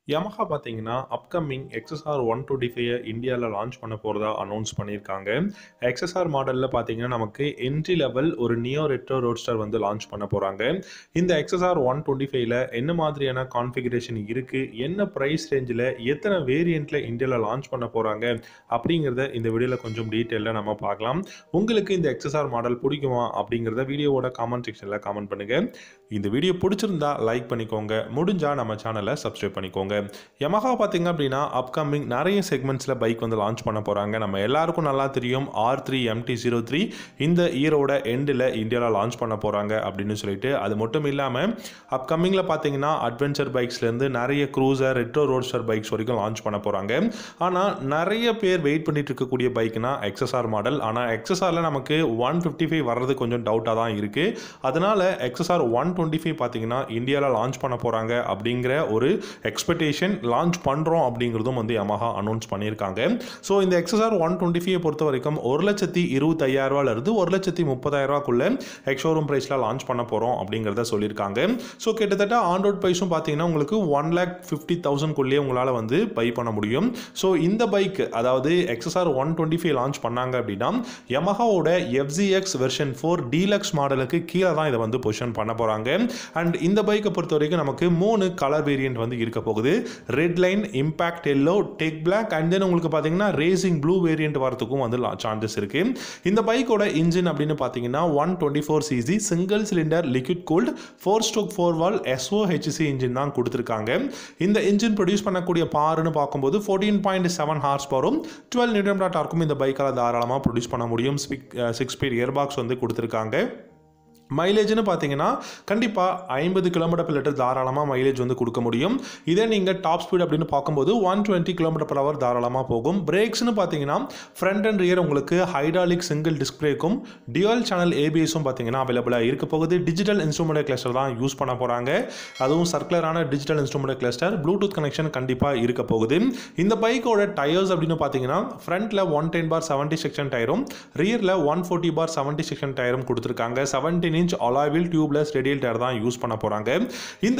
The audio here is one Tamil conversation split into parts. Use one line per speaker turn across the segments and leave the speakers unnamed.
Yamaha பார்த்தீங்கன்னா, அப்கமிங் XSR 125 இந்தியால லான்ச் பண்ண போறதா அனௌன்ஸ் பண்ணியிருக்காங்க. XSR மாடல்ல பார்த்தீங்கன்னா, நமக்கு என்ட்ரி லெவல் ஒரு நியோ ரெட்ரோ ரோட்ஸ்டர் வந்து லான்ச் பண்ண போறாங்க. இந்த XSR 125ல என்ன மாதிரியான கான்ஃபிகரேஷன் இருக்கு? என்ன பிரைஸ் ரேஞ்சில எத்தனை வேரியன்ட்ல இந்தியால லான்ச் பண்ண போறாங்க? அப்படிங்கிறத இந்த வீடியோல கொஞ்சம் டீட்டெயிலா நம்ம பார்க்கலாம். உங்களுக்கு இந்த XSR மாடல் பிடிக்குமா? அப்படிங்கிறத வீடியோவோட காமெண்ட் செக்ஷன்ல காமெண்ட் பண்ணுங்க. இந்த வீடியோ பிடிச்சிருந்தா லைக் பண்ணிக்கோங்க. முடிஞ்சா நம்ம சேனலை சப்ஸ்கிரைப் பண்ணிக்கோங்க. Yamaha பார்த்தீங்க அப்படின்னா, அப்கமிங் நிறைய செக்மெண்ட்ஸ்ல பைக் வந்து லான்ச் பண்ண போறாங்க. நம்ம எல்லாருக்கும் நல்லா தெரியும் R3 MT-03 இந்த இயரோட எண்டில் இந்தியால லான்ச் பண்ண போறாங்க அப்படின்னு சொல்லிட்டு அது மட்டும் இல்லாம அப்கமிங்ல பார்த்தீங்கன்னா, அட்வென்ச்சர் பைக்ஸ்லேருந்து நிறைய க்ரூசர், ரெட்ரோ ரோட்ஸ்டர் பைக்ஸ் வரைக்கும் லான்ச் பண்ண போறாங்க. ஆனா நிறைய பேர் வெயிட் பண்ணிட்டு இருக்கக்கூடிய பைக்னா XSR மாடல். ஆனா XSRல நமக்கு 155 வர்றது கொஞ்சம் டவுட்டா தான் இருக்கு. அதனால XSR 125 பார்த்தீங்கன்னா, இந்தியால லான்ச் பண்ண போறாங்க அப்படிங்கிற ஒரு எக்ஸ்பெக்டேஷன் லான்ச் பண்றோம் அப்படிங்கிறதும் வந்து Yamaha அனௌன்ஸ் பண்ணியிருக்காங்க. ஸோ இந்த XSR 125 பொறுத்த வரைக்கும் ஒரு லட்சத்தி இருபத்தையாயிரம் ரூபாயிலிருந்து ஒரு லட்சத்தி முப்பதாயிரம் ரூபாய்க்குள்ள எக்ஷோரூம் பிரைஸ்ல லான்ச் பண்ண போறோம் அப்படிங்கிறத சொல்லியிருக்காங்க. ஸோ கிட்டத்தட்ட ஆன் ரோட் ப்ரைஸும் பார்த்தீங்கன்னா, உங்களுக்கு ஒன் லேக் ஃபிஃப்டி தௌசண்ட்குள்ளேயே உங்களால் வந்து பை பண்ண முடியும். ஸோ இந்த பைக் அதாவது XSR 125 லான்ச் பண்ணாங்க அப்படின்னா Yamahaவோட FZX வெர்ஷன் 4 டீலக்ஸ் மாடலுக்கு கீழே தான் இதை வந்து பொசிஷன் பண்ண போறாங்க. அண்ட் இந்த பைக்கை பொறுத்த வரைக்கும் நமக்கு மூணு கலர் வேரியன்ட் வந்து இருக்க போகுது. Red line, impact yellow, tech black and then உங்களுக்கு பார்த்தீங்கன்னா ரேசிங் ப்ளூ வேரியன்ட் வரதுக்கும் வந்து சான்சஸ் இருக்கு. இந்த பைக்கோட இன்ஜின் அப்படின்னு பார்த்தீங்கன்னா one twenty four CC single cylinder liquid cooled four stroke four valve SOHC engine தான் கொடுத்துருக்காங்க. இந்த இன்ஜின் ப்ரொடியூஸ் பண்ணக்கூடிய பார்னு பார்க்கும்போது ஃபோர்டீன் பாயிண்ட் செவன் ஹார்ஸ் பவரும் டுவெல் நியூட்டன் டார்க்கும் இந்த பைக்கால் தாராளமாக ப்ரொடியூஸ் பண்ண முடியும். சிக்ஸ் ஸ்பீட் இயர் பாக்ஸ் வந்து கொடுத்துருக்காங்க. மைலேஜ்னு பார்த்தீங்கன்னா கண்டிப்பாக ஐம்பது கிலோமீட்டர் per லிட்டர் தாராளமாக மைலேஜ் வந்து கொடுக்க முடியும். இதே நீங்கள் டாப் ஸ்பீட் அப்படின்னு பார்க்கும்போது one twenty kilometre per hour தாராளமாக போகும். பிரேக்ஸ்னு பார்த்தீங்கன்னா ஃப்ரண்ட் அண்ட் ரியர் உங்களுக்கு ஹைட்ராலிக் சிங்கிள் டிஸ்க் பிரேக்கும் டியூவல் சேனல் ஏபிஎஸும் பார்த்தீங்கன்னா அவைலபிளாக இருக்க போகுது. டிஜிட்டல் இன்ஸ்ட்ருமெண்ட் கிளஸ்டர் தான் யூஸ் பண்ண போகிறாங்க. அதுவும் சர்க்குலரான digital instrument cluster bluetooth connection கண்டிப்பாக இருக்க போகுது. இந்த பைக்கோட டயர்ஸ் அப்படின்னு பார்த்தீங்கன்னா ஃப்ரண்ட்டில் one ten by seventy section டயரும் ரியரில் one forty by seventy section டயரும் கொடுத்துருக்காங்க. செவன்டீன் இன்ச் அலாவில் டியூப்லெஸ் ரேடியல் டயர் தான் யூஸ் பண்ண போகிறாங்க இந்த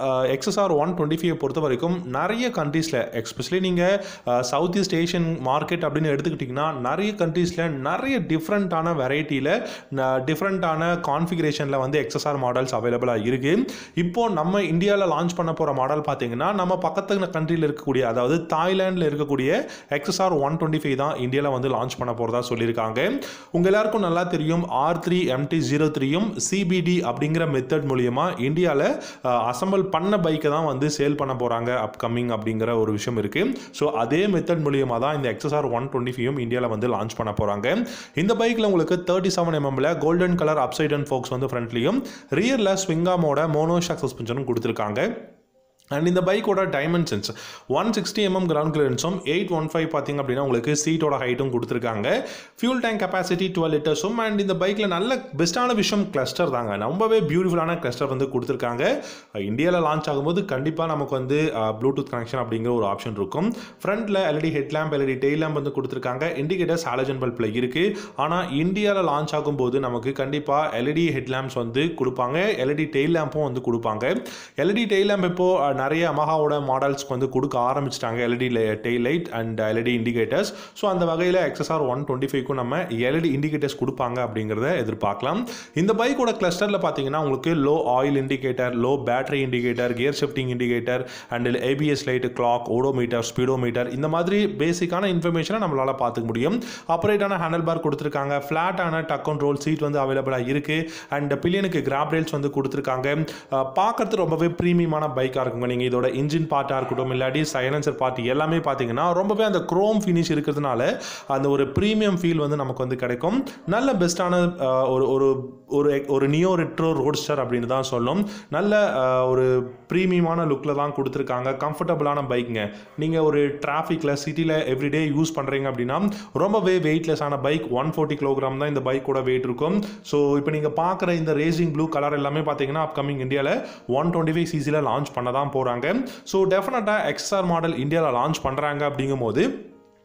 XSR 125 பொறுத்த வரைக்கும் நிறைய கண்ட்ரீஸில் எக்ஸ்பெஷலி நீங்கள் சவுத் ஈஸ்ட் ஏஷியன் மார்க்கெட் அப்படின்னு எடுத்துக்கிட்டிங்கன்னா நிறைய கண்ட்ரீஸில் நிறைய டிஃப்ரெண்ட்டான வெரைட்டியில் டிஃப்ரெண்ட்டான கான்ஃபிகரேஷனில் வந்து XSR மாடல்ஸ் அவைலபிளாக இருக்குது இப்போ நம்ம இந்தியாவில் லான்ச் பண்ண போகிற மாடல் பார்த்தீங்கன்னா நம்ம பக்கத்து கண்ட்ரியில் இருக்கக்கூடிய அதாவது தாய்லாண்டில் இருக்கக்கூடிய XSR 125 தான் இந்தியாவில் வந்து லான்ச் பண்ண போகிறதா சொல்லியிருக்காங்க உங்கள் எல்லாருக்கும் நல்லா தெரியும் ஆர் த்ரீ எம்டி ஜீரோ த்ரீயும் சிபிடி அப்படிங்கிற மெத்தட் மூலியமா இந்தியாவில் அசம்பிள் பண்ண பைக்கை தான் வந்து சேல் பண்ண போகிறாங்க அப்கமிங் அப்படிங்கிற ஒரு விஷயம் இருக்குது ஸோ அதே மெத்தட் மூலியமாக தான் இந்த XSR 125யும் இந்தியாவில் வந்து லான்ச் பண்ண போகிறாங்க இந்த பைக்கில் உங்களுக்கு தேர்ட்டி செவன் எம்எம்ல golden colour upside and forks வந்து ஃப்ரண்ட்லையும் ரியரில் ஸ்விங்காமோட மோனோஷாக் சஸ்பென்ஷனும் கொடுத்துருக்காங்க அண்ட் இந்த பைக்கோட dimensions one sixty MM ground கிளியரன்ஸும் எயிட் ஒன் ஃபைவ் பார்த்திங்க அப்படின்னா உங்களுக்கு சீட்டோட ஹைட்டும் கொடுத்துருக்காங்க ஃபியூல் டேங்க் கெப்பாசிட்டி டுவெல் லிட்டர்ஸும் அண்ட் இந்த பைக்கில் நல்ல பெஸ்ட்டான விஷயம் கிளஸ்டர் தாங்க ரொம்பவே பியூட்டிஃபுல்லான கிளஸ்டர் வந்து கொடுத்துருக்காங்க இந்தியாவில் லான்ச் ஆகும்போது கண்டிப்பாக நமக்கு வந்து ப்ளூடூத் கனெக்ஷன் அப்படிங்கிற ஒரு ஆப்ஷன் இருக்கும் ஃப்ரண்ட்டில் LED head lamp LED tail lamp வந்து கொடுத்துருக்காங்க இண்டிகேட்டர்ஸ் ஹாலஜன் பல்பில் இருக்குது ஆனால் இந்தியாவில் லான்ச் ஆகும்போது நமக்கு கண்டிப்பாக எல்இடி ஹெட் லேம்ப்ஸ் வந்து கொடுப்பாங்க எல்இடி டெய்ல் லேம்பும் வந்து கொடுப்பாங்க எல்இடி டெய்ல் லேம்ப் இப்போது நிறைய அமஹாவோட மாடல்ஸ்க்கு வந்து கொடுக்க ஆரம்பிச்சிட்டாங்க LED tail light and LED indicators so அந்த வகையில் XSR 125க்கும் நம்ம எல்இடி இண்டிகேட்டர்ஸ் கொடுப்பாங்க அப்படிங்கிறத எதிர்பார்க்கலாம் இந்த பைக்கோட கிளஸ்டரில் பார்த்தீங்கன்னா உங்களுக்கு low oil indicator low battery indicator gear shifting indicator and ABS light clock odometer speedometer இந்த மாதிரி பேசிக்கான இன்ஃபர்மேஷனை நம்மளால் பார்த்துக்க முடியும் ஆப்ரேட்டான ஹேண்டில் பார் கொடுத்துருக்காங்க ஃப்ளாட்டான டக் அண்ட் ரோல் சீட் வந்து அவைலபிளாக இருக்குது அண்ட் பில்லியனுக்கு கிராப் ரேல்ஸ் வந்து கொடுத்துருக்காங்க பார்க்கறது ரொம்பவே ப்ரீமியமான பைக்காக இருக்குங்க நீங்கள் இதோட இன்ஜின் பார்ட்டாக இருக்கட்டும் இல்லாட்டி சைலன்சர் பார்ட் எல்லாமே பார்த்தீங்கன்னா ரொம்பவே அந்த க்ரோம் ஃபினிஷ் இருக்கிறதுனால அந்த ஒரு ப்ரீமியம் ஃபீல் வந்து நமக்கு வந்து கிடைக்கும் நல்ல பெஸ்ட்டான ஒரு ஒரு ஒரு ஒரு நியோ ரெட்ரோ ரோட்ஸ்டர் அப்படின்னு தான் சொல்லணும் நல்ல ஒரு ப்ரீமியமான லுக்கில் தான் கொடுத்துருக்காங்க கம்ஃபர்டபுளான பைக்குங்க நீங்கள் ஒரு டிராஃபிக்கில் சிட்டியில் எவ்ரிடே யூஸ் பண்ணுறீங்க அப்படின்னா ரொம்பவே வெயிட்லெஸ்ஸான பைக் ஒன் ஃபோர்ட்டி கிலோகிராம் தான் இந்த பைக்கோட வெயிட் இருக்கும் ஸோ இப்போ நீங்கள் பார்க்குற இந்த ரேசிங் ப்ளூ கலர் எல்லாமே பார்த்தீங்கன்னா அப்கமிங் இந்தியாவில் ஒன் டுவெண்ட்டி ஃபைவ் சிசியில் லான்ச் பண்ண தான் போகிறாங்க ஸோ டெஃபினட்டாக எக்ஸ்ஆர் மாடல் இந்தியாவில் லான்ச் பண்ணுறாங்க அப்படிங்கும்போது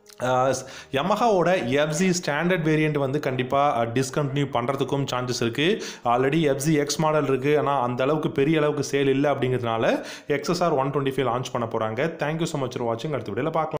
யமஹாவோட எஃப்சி ஸ்டாண்டர்ட் வேரியண்ட் வந்து கண்டிப்பாக டிஸ்கண்டினியூ பண்ணுறதுக்கும் சான்சஸ் இருக்குது ஆல்ரெடி எஃப்சி எக்ஸ் மாடல் இருக்குது ஆனால் அந்த அளவுக்கு பெரிய அளவுக்கு சேல் இல்லை அப்படிங்கிறதுனால XSR one twenty five launch பண்ண போகிறாங்க தேங்க்யூ ஸோ மச் ஃபார் வாட்சிங் அடுத்த வீடியோவில் பார்க்கலாம்